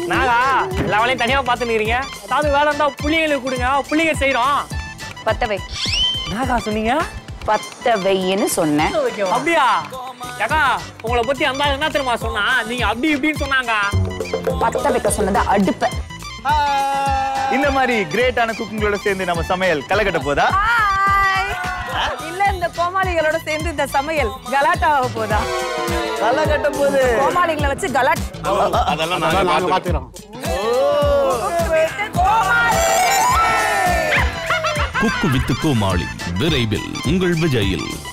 நாகா எல்லா வேலையும் தனியா பாத்துக்கிறீங்க ஏதாவது வேலை இருந்தா புள்ளிங்களுக்கு கொடுங்க புள்ளிங்க செய்யறோம் பத்த வை நாகா சொன்னீங்க பத்த வைன்னு சொன்னேன் அப்படியா ஏக்கா உங்களை பத்தி அந்த ஆள் என்ன தெரியுமா சொன்னா நீங்க அப்படி இப்படின்னு சொன்னாங்க பத்த வைக்க சொன்னது அடுப்ப இந்த மாதிரி கிரேட்டான குக்கிங்களோட சேர்ந்து நம்ம சமையல் கலக்கட்ட போதா இல்ல இந்த கோமாளிகளோட சேர்ந்து இந்த சமையல் கலாட்டா ஆக போதா கலக்கட்ட போது கோமாளிகளை வச்சு கலாட் அதெல்லாம் நாங்க பாத்துக்கிறோம் குக்கு வித்து கோமாளி விரைவில் உங்கள் விஜயில்